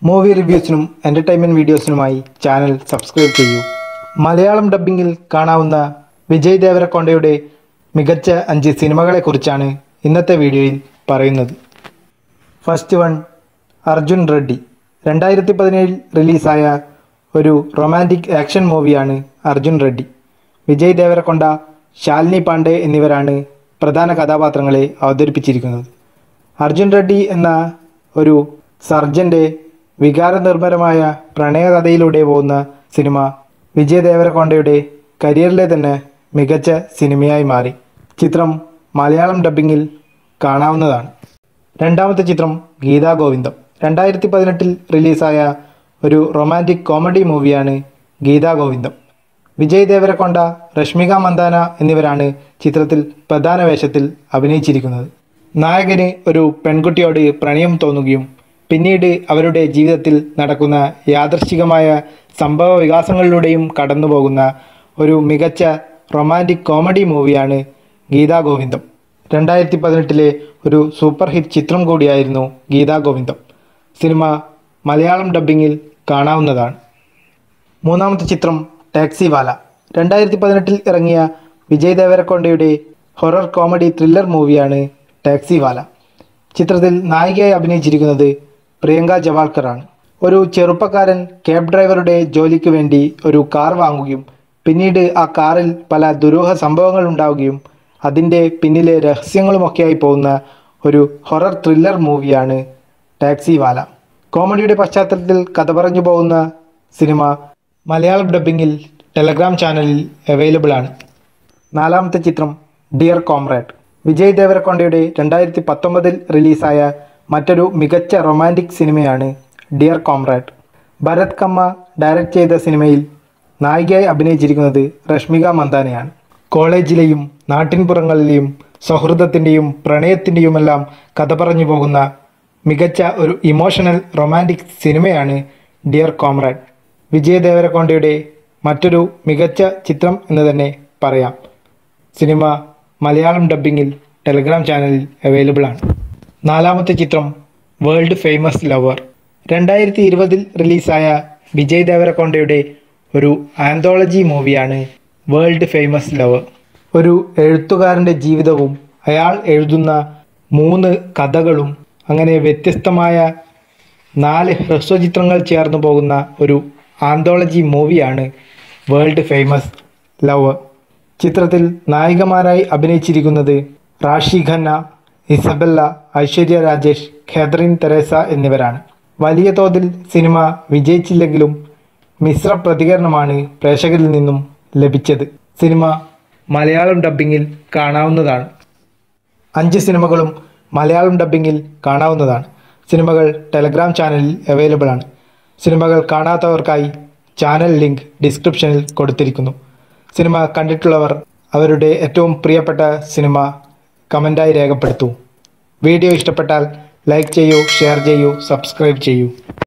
movie റിവ്യൂസിനും entertainment വീഡിയോസിനുമായി channel subscribe ചെയ്യൂ മലയാളം ഡബ്ബിങ്ങിൽ കാണാവുന്ന വിജയ് ദേവരക്കൊണ്ടയുടെ മികച്ച അഞ്ച് സിനിമകളെക്കുറിച്ചാണ് ഇന്നത്തെ വീഡിയോയിൽ പറയുന്നത് ഫസ്റ്റ് വൺ അർജുൻ റെഡ്ഡി രണ്ടായിരത്തി പതിനേഴിൽ റിലീസായ ഒരു റൊമാൻറ്റിക് ആക്ഷൻ മൂവിയാണ് അർജുൻ റെഡ്ഡി വിജയ് ദേവരക്കൊണ്ട ശാലിനി പാണ്ഡെ എന്നിവരാണ് പ്രധാന കഥാപാത്രങ്ങളെ അവതരിപ്പിച്ചിരിക്കുന്നത് അർജുൻ റെഡ്ഡി എന്ന ഒരു സർജൻ്റെ വികാരനിർഭരമായ പ്രണയകഥയിലൂടെ പോകുന്ന സിനിമ വിജയ് ദേവരക്കൊണ്ടയുടെ കരിയറിലെ തന്നെ മികച്ച സിനിമയായി മാറി ചിത്രം മലയാളം ഡബ്ബിങ്ങിൽ കാണാവുന്നതാണ് രണ്ടാമത്തെ ചിത്രം ഗീതാ ഗോവിന്ദം രണ്ടായിരത്തി പതിനെട്ടിൽ റിലീസായ ഒരു റൊമാൻറ്റിക് കോമഡി മൂവിയാണ് ഗീതാ ഗോവിന്ദം വിജയ് ദേവരക്കൊണ്ട രശ്മിക മന്ദാന എന്നിവരാണ് ചിത്രത്തിൽ പ്രധാന വേഷത്തിൽ അഭിനയിച്ചിരിക്കുന്നത് നായകന് ഒരു പെൺകുട്ടിയോട് പ്രണയം തോന്നുകയും പിന്നീട് അവരുടെ ജീവിതത്തിൽ നടക്കുന്ന യാദൃശ്ചികമായ സംഭവ വികാസങ്ങളിലൂടെയും കടന്നു പോകുന്ന ഒരു മികച്ച റൊമാൻറ്റിക് കോമഡി മൂവിയാണ് ഗീതാ ഗോവിന്ദം രണ്ടായിരത്തി പതിനെട്ടിലെ ഒരു സൂപ്പർ ഹിറ്റ് ചിത്രം കൂടിയായിരുന്നു ഗീതാ ഗോവിന്ദം സിനിമ മലയാളം ഡബ്ബിങ്ങിൽ കാണാവുന്നതാണ് മൂന്നാമത്തെ ചിത്രം ടാക്സി വാല രണ്ടായിരത്തി പതിനെട്ടിൽ ഇറങ്ങിയ വിജയ് ദേവരക്കൊണ്ടയുടെ ഹൊറർ കോമഡി ത്രില്ലർ മൂവിയാണ് ടാക്സി വാല ചിത്രത്തിൽ നായികയായി അഭിനയിച്ചിരിക്കുന്നത് പ്രിയങ്ക ജവാൽക്കറാണ് ഒരു ചെറുപ്പക്കാരൻ ക്യാബ് ഡ്രൈവറുടെ ജോലിക്ക് വേണ്ടി ഒരു കാർ വാങ്ങുകയും പിന്നീട് ആ കാറിൽ പല ദുരൂഹ സംഭവങ്ങൾ ഉണ്ടാവുകയും അതിൻ്റെ പിന്നിലെ രഹസ്യങ്ങളുമൊക്കെയായി പോകുന്ന ഒരു ഹൊറർ ത്രില്ലർ മൂവിയാണ് ടാക്സി വാല കോമഡിയുടെ പശ്ചാത്തലത്തിൽ കഥ പറഞ്ഞു പോകുന്ന സിനിമ മലയാളം ഡബ്ബിങ്ങിൽ ടെലഗ്രാം ചാനലിൽ അവൈലബിൾ ആണ് നാലാമത്തെ ചിത്രം ഡിയർ കോമ്രേഡ് വിജയ് ദേവരക്കൊണ്ടയുടെ രണ്ടായിരത്തി പത്തൊമ്പതിൽ റിലീസായ മറ്റൊരു മികച്ച റൊമാൻറ്റിക് സിനിമയാണ് dear comrade Bharat Kamma direct ചെയ്ത സിനിമയിൽ നായികയായി അഭിനയിച്ചിരിക്കുന്നത് രശ്മിക മന്ദാനയാണ് കോളേജിലെയും നാട്ടിൻപുറങ്ങളിലെയും സൗഹൃദത്തിൻ്റെയും പ്രണയത്തിൻ്റെയുമെല്ലാം കഥ പറഞ്ഞു പോകുന്ന മികച്ച ഒരു ഇമോഷണൽ റൊമാൻറ്റിക് സിനിമയാണ് ഡിയർ കോമ്രേഡ് വിജയ് ദേവരക്കൊണ്ടയുടെ മറ്റൊരു മികച്ച ചിത്രം എന്ന് തന്നെ പറയാം സിനിമ മലയാളം ഡബ്ബിങ്ങിൽ ടെലഗ്രാം ചാനലിൽ അവൈലബിൾ ആണ് നാലാമത്തെ ചിത്രം വേൾഡ് ഫേമസ് ലവർ രണ്ടായിരത്തി ഇരുപതിൽ റിലീസായ വിജയ് ദേവരക്കൊണ്ടയുടെ ഒരു ആന്തോളജി മൂവിയാണ് വേൾഡ് ഫേമസ് ലവർ ഒരു എഴുത്തുകാരൻ്റെ ജീവിതവും അയാൾ എഴുതുന്ന മൂന്ന് കഥകളും അങ്ങനെ വ്യത്യസ്തമായ നാല് ഹ്രസ്വചിത്രങ്ങൾ ചേർന്ന് പോകുന്ന ഒരു ആന്തോളജി മൂവിയാണ് വേൾഡ് ഫേമസ് ലവ് ചിത്രത്തിൽ നായികമാരായി അഭിനയിച്ചിരിക്കുന്നത് Raashi Khanna Isabella Aishwarya Rajesh Catherine Teresa എന്നിവരാണ് വലിയ തോതിൽ സിനിമ വിജയിച്ചില്ലെങ്കിലും മിശ്ര പ്രതികരണമാണ് പ്രേക്ഷകരിൽ നിന്നും ലഭിച്ചത് സിനിമ മലയാളം ഡബ്ബിങ്ങിൽ കാണാവുന്നതാണ് അഞ്ച് സിനിമകളും മലയാളം ഡബ്ബിങ്ങിൽ കാണാവുന്നതാണ് സിനിമകൾ ടെലഗ്രാം ചാനലിൽ അവൈലബിൾ ആണ് സിനിമകൾ കാണാത്തവർക്കായി ചാനൽ ലിങ്ക് ഡിസ്ക്രിപ്ഷനിൽ കൊടുത്തിരിക്കുന്നു സിനിമ കണ്ടിട്ടുള്ളവർ അവരുടെ ഏറ്റവും പ്രിയപ്പെട്ട സിനിമ കമൻറ്റായി രേഖപ്പെടുത്തൂ വീഡിയോ ഇഷ്ടപ്പെട്ടാൽ ലൈക്ക് ചെയ്യൂ ഷെയർ ചെയ്യൂ സബ്സ്ക്രൈബ് ചെയ്യൂ